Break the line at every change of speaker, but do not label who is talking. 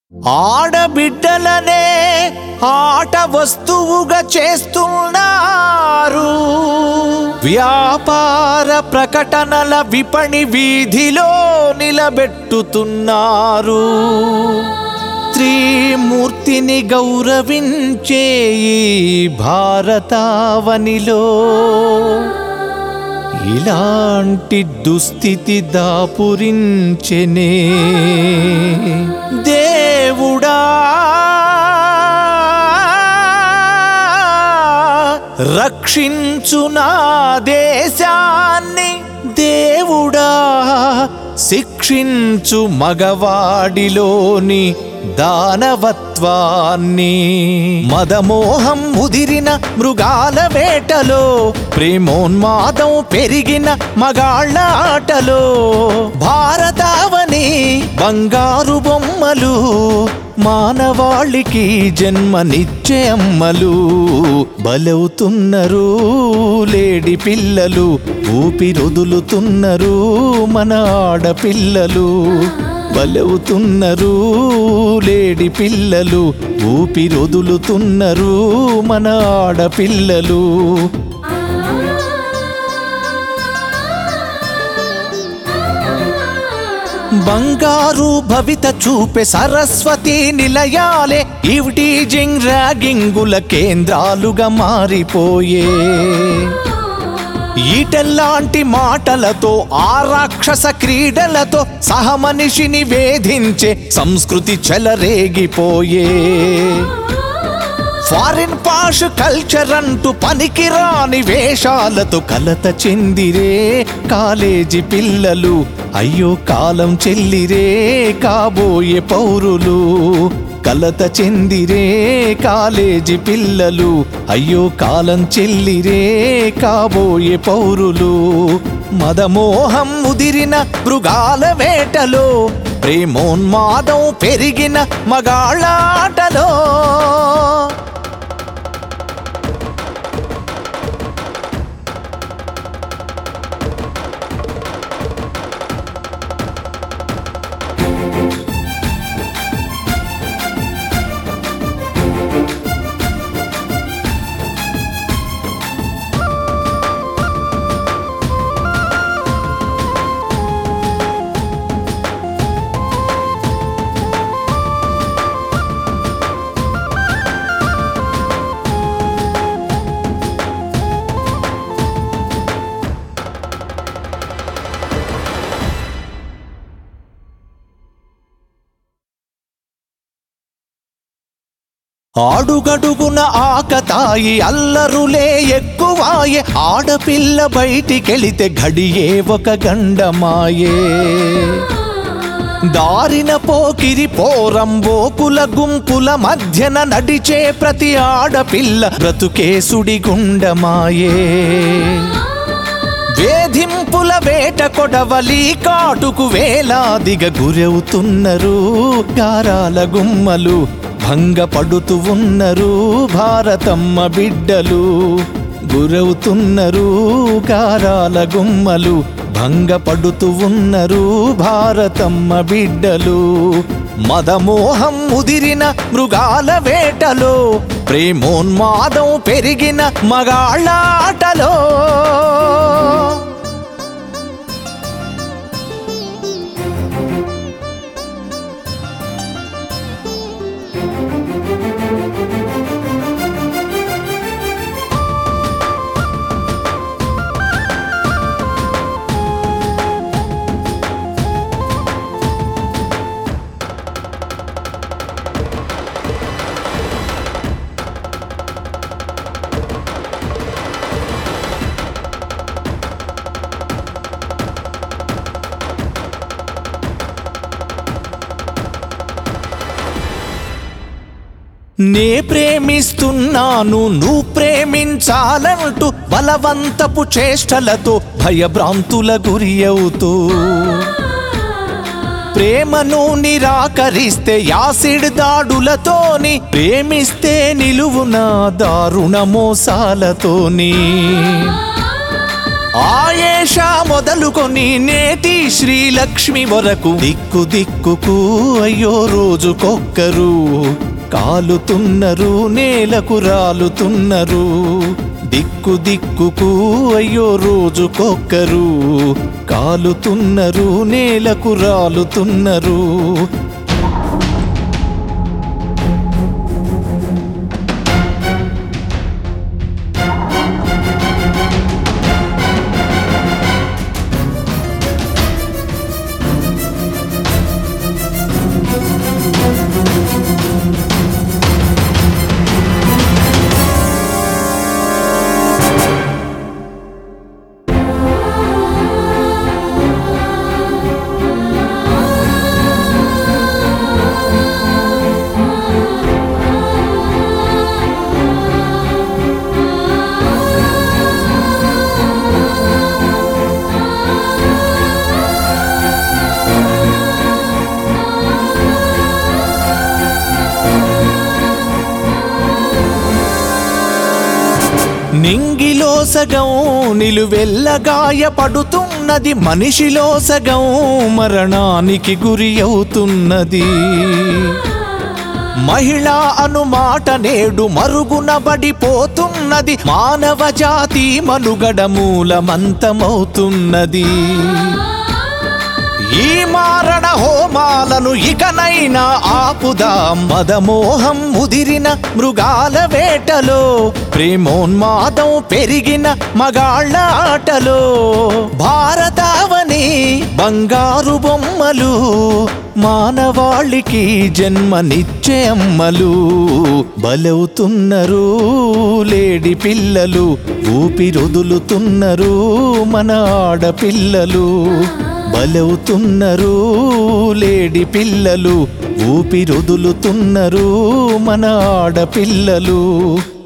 ఆడబిడ్డలనే ఆట వస్తువుగా చేస్తున్నారు వ్యాపార ప్రకటనల విపణి వీధిలో నిలబెట్టుతున్నారు త్రిమూర్తిని గౌరవించే ఈ భారతావనిలో ఇలాంటి దుస్థితి దాపురించెనే దేవుడా రక్షించు నా దేశాన్ని దేవుడా శిక్షించు మగవాడిలోని దానవత్వాన్ని మదమోహం ముదిరిన మృగాల వేటలో ప్రేమోన్మాదం పెరిగిన మగాళ్ళ ఆటలో భారతావని బంగారు బొమ్మలు మానవాళికి జన్మనిచ్చే అమ్మలు బలవుతున్నారు లేడి పిల్లలు ఊపిరొదులుతున్నారు మన ఆడపిల్లలు బలవుతున్నారు లేడి పిల్లలు ఊపిరొదులుతున్నారు మన ఆడపిల్లలు బంగారు భవిత చూపే సరస్వతి నిలయాలే ఈవిటీజింగ్ ర్యాగింగుల కేంద్రాలుగా మారిపోయే ఈటల్లాంటి మాటలతో ఆ రాక్షస క్రీడలతో సహమనిషిని వేధించే సంస్కృతి చెలరేగిపోయే ఫారిన్ పాష్ కల్చర్ అంటూ పనికిరాని వేషాలతో కలత చెందిరే కాలేజీ పిల్లలు అయ్యో కాలం చెల్లిరే కాబోయే పౌరులు కలత చెందిరే కాలేజీ పిల్లలు అయ్యో కాలం చెల్లిరే కాబోయే పౌరులు మదమోహం ముదిరిన మృగాల వేటలో ప్రేమోన్మాదం పెరిగిన మగాళ్ళాటలో ఆడుగడుగున ఆకతాయి అల్లరులే ఎక్కువాయే ఆడపిల్ల బయటికెళితే ఘడియే ఒక గండమాయే దారిన పోకిరి పోరంబోకుల గుంపుల మధ్యన నడిచే ప్రతి ఆడపిల్ల బ్రతుకే సుడిగుండమాయే వేధింపుల వేట కొడవలి కాటుకు వేలాదిగా గురవుతున్నారు గారాల గుమ్మలు భంగపడుతూ ఉన్నారు భారతమ్మ బిడ్డలు గురవుతున్నారు గారాల గుమ్మలు భంగపడుతూ ఉన్నారు భారతమ్మ బిడ్డలు మదమోహం ముదిరిన మృగాల వేటలో ప్రేమోన్మాదం పెరిగిన మగాళ్ళాటలో నే ప్రేమిస్తున్నాను నువ్వు ప్రేమించాలంటూ బలవంతపు చేష్టలతో భయభ్రాంతుల గురి అవుతూ ప్రేమను నిరాకరిస్తే యాసిడ్ దాడులతోని ప్రేమిస్తే నిలువున దారుణ మోసాలతోని ఆయేష మొదలుకొని నేటి శ్రీలక్ష్మి వరకు దిక్కు దిక్కుకు అయ్యో రోజుకొక్కరు కాలుతున్నరు నేలకు రాలుతున్నరు దిక్కు దిక్కుకు అయ్యో రోజుకొక్కరు కాలుతున్నరు నేలకు రాలుతున్నరు నింగిలో సగం నిలువెల్లగాయ పడుతున్నది మనిషిలో సగం మరణానికి గురి అవుతున్నది మహిళ అను మాట నేడు మరుగున పడిపోతున్నది మానవ జాతి మనుగడ మూలమంతమవుతున్నది ఈ మారణ హోమాలను ఇకనైనా ఆపుదాం మదమోహం ముదిరిన మృగాల వేటలో ప్రేమోన్మాదం పెరిగిన మగాళ్ళ ఆటలో భారతావని బంగారు బొమ్మలు మానవాళికి జన్మనిచ్చే అమ్మలు బలవుతున్నారు లేడి పిల్లలు ఊపిరొదులుతున్నారు మన ఆడపిల్లలు బలవుతున్నారు లేడి పిల్లలు ఊపిరొదులుతున్నారు మన ఆడపిల్లలు